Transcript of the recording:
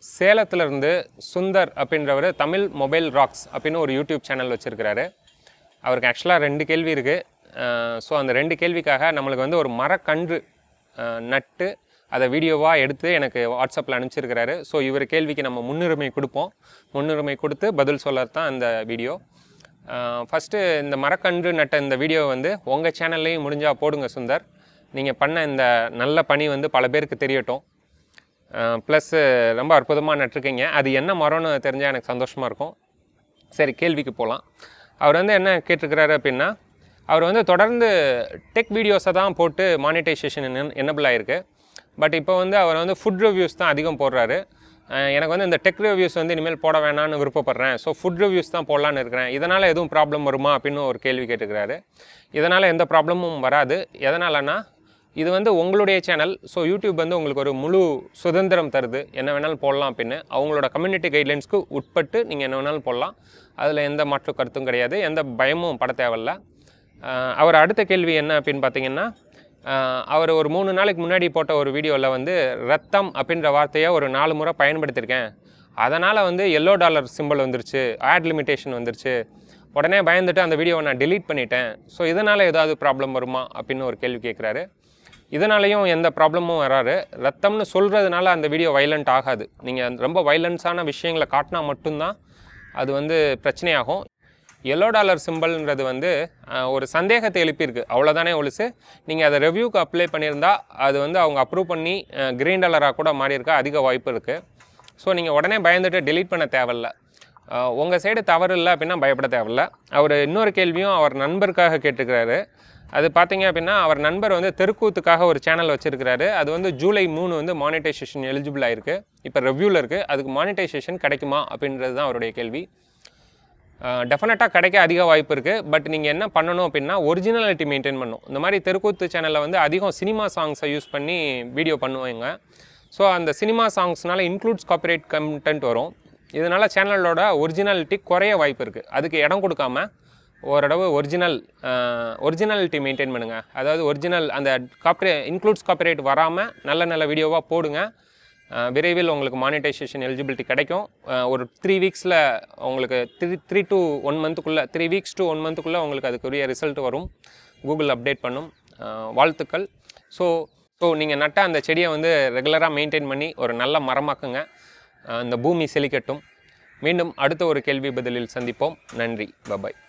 சேலத்துல இருந்து சுந்தர் அப்படின்றவர் தமிழ் மொபைல் ராக்ஸ் அப்படின்னு ஒரு யூடியூப் சேனல் வச்சுருக்கிறாரு அவருக்கு ஆக்சுவலாக ரெண்டு கேள்வி இருக்குது ஸோ அந்த ரெண்டு கேள்விக்காக நம்மளுக்கு வந்து ஒரு மரக்கன்று அஹ், நட்டு அதை வீடியோவாக எடுத்து எனக்கு வாட்ஸ்அப்பில் அனுப்பிச்சிருக்கிறாரு ஸோ இவர் கேள்விக்கு நம்ம முன்னுரிமை கொடுப்போம் முன்னுரிமை கொடுத்து பதில் சொல்லறது தான் இந்த வீடியோ ஃபஸ்ட்டு இந்த மரக்கன்று நட்ட இந்த வீடியோ வந்து உங்கள் சேனல்லையும் முடிஞ்சால் போடுங்க சுந்தர் நீங்கள் பண்ண இந்த நல்ல பணி வந்து பல பேருக்கு தெரியட்டும் ப்ளஸ் ரொம்ப அற்புதமாக நட்டிருக்கீங்க அது என்ன மரம்னு தெரிஞ்சால் எனக்கு சந்தோஷமாக இருக்கும் சரி கேள்விக்கு போகலாம் அவர் வந்து என்ன கேட்டிருக்கிறாரு அப்படின்னா அவர் வந்து தொடர்ந்து டெக் வீடியோஸை தான் போட்டு மானிட்டைசேஷன் என்னபிள் ஆயிருக்கு பட் இப்போ வந்து அவர் வந்து ஃபுட் ரிவ்யூஸ் தான் அதிகம் போடுறாரு அஹ் எனக்கு வந்து இந்த டெக் ரிவ்யூஸ் வந்து இனிமேல் போட வேணாம்னு விருப்பப்படுறேன் ஸோ ஃபுட் ரிவ்யூஸ் தான் போடலான்னு இருக்கிறேன் இதனால் எதுவும் ப்ராப்ளம் வருமா அப்படின்னு ஒரு கேள்வி கேட்டுக்கிறாரு இதனால் எந்த ப்ராப்ளமும் வராது எதனாலனா இது வந்து உங்களுடைய சேனல் ஸோ யூடியூப் வந்து உங்களுக்கு ஒரு முழு சுதந்திரம் தருது என்ன வேணாலும் போடலாம் அப்படின்னு அவங்களோட கம்யூனிட்டி கைட்லைன்ஸ்க்கு உட்பட்டு நீங்கள் என்ன வேணாலும் போடலாம் அதில் எந்த மாற்று கருத்தும் கிடையாது எந்த பயமும் பட தேவையில்ல அஹ் அவர் அடுத்த கேள்வி என்ன அப்படின்னு பார்த்தீங்கன்னா அஹ் அவர் ஒரு மூணு நாளைக்கு முன்னாடி போட்ட ஒரு வீடியோவில் வந்து ரத்தம் அப்படின்ற வார்த்தையை ஒரு நாலு முறை பயன்படுத்தியிருக்கேன் அதனால் வந்து எல்லோ டாலர் சிம்பிள் வந்துருச்சு ஆட் லிமிட்டேஷன் வந்துருச்சு உடனே பயந்துட்டு அந்த வீடியோவை நான் delete பண்ணிட்டேன் ஸோ இதனால் ஏதாவது ப்ராப்ளம் வருமா அப்படின்னு ஒரு கேள்வி கேட்குறாரு இதனாலையும் எந்த ப்ராப்ளமும் வராது ரத்தம்னு சொல்கிறதுனால அந்த வீடியோ வைலண்ட் ஆகாது நீங்கள் ரொம்ப வைலன்ஸான விஷயங்களை காட்டினா மட்டும்தான் அது வந்து பிரச்சனையாகும் எல்லோ டாலர் சிம்பிள்ன்றது வந்து அஹ், ஒரு சந்தேகத்தை எழுப்பியிருக்கு அவ்வளோதானே ஒழிச்சு நீங்கள் அதை ரெவ்யூக்கு அப்ளை பண்ணியிருந்தா அது வந்து அவங்க அப்ரூவ் பண்ணி க்ரீன் டாலராக கூட மாறி இருக்க அதிக வாய்ப்பு இருக்குது ஸோ நீங்கள் உடனே பயந்துட்டு delete பண்ண தேவையில்ல உங்கள் சைடு தவறு இல்லை அப்படின்னா பயப்பட தேவையில்ல அவர் இன்னொரு கேள்வியும் அவர் நண்பருக்காக கேட்டிருக்கிறாரு அது பார்த்தீங்க அப்படின்னா அவர் நண்பர் வந்து தெருக்கூத்துக்காக ஒரு சேனல் வச்சிருக்கிறாரு அது வந்து ஜூலை மூணு வந்து மானிட்டைசேஷன் எலிஜிபிள் ஆயிருக்கு இப்போ ரெவ்யூவில் இருக்குது அதுக்கு மானிட்டைசேஷன் கிடைக்குமா அப்படின்றது தான் அவருடைய கேள்வி டெஃபினட்டாக கிடைக்க அதிக வாய்ப்பு இருக்குது பட் நீங்கள் என்ன பண்ணணும் அப்படின்னா ஒரிஜினாலிட்டி மெயின்டைன் பண்ணணும் இந்த மாதிரி தெருக்கூத்து சேனலில் வந்து அதிகம் சினிமா சாங்ஸை யூஸ் பண்ணி வீடியோ பண்ணுவாங்க ஸோ அந்த சினிமா சாங்ஸ்னால இன்க்ளூட்ஸ் காப்பிரைட் கண்டென்ட் வரும் இதனால் சேனலோட ஒரிஜினாலிட்டி குறைய வாய்ப்பு இருக்குது அதுக்கு இடம் கொடுக்காம ஓரளவு ஒரிஜினல் ஒரிஜினாலிட்டி மெயின்டைன் பண்ணுங்கள் அதாவது ஒரிஜினல் அந்த காப்பரே இன்க்ளூட்ஸ் காப்பிரைட் வராமல் நல்ல நல்ல வீடியோவாக போடுங்க அஹ் விரைவில் உங்களுக்கு மானிட்டைசேஷன் எலிஜிபிலிட்டி கிடைக்கும் அஹ் ஒரு த்ரீ வீக்ஸில் உங்களுக்கு த்ரீ த்ரீ டு ஒன் மந்த்துக்குள்ளே த்ரீ வீக்ஸ் டு ஒன் மந்த்துக்குள்ளே உங்களுக்கு அதுக்குரிய ரிசல்ட் வரும் கூகுள் அப்டேட் பண்ணும் அஹ் வாழ்த்துக்கள் ஸோ ஸோ நீங்கள் நட்ட அந்த செடியை வந்து ரெகுலராக மெயின்டைன் பண்ணி ஒரு நல்ல மரமாக்குங்க அஹ் இந்த பூமி செழிக்கட்டும் மீண்டும் அடுத்த ஒரு கேள்வி பதிலில் சந்திப்போம் நன்றி பபாய்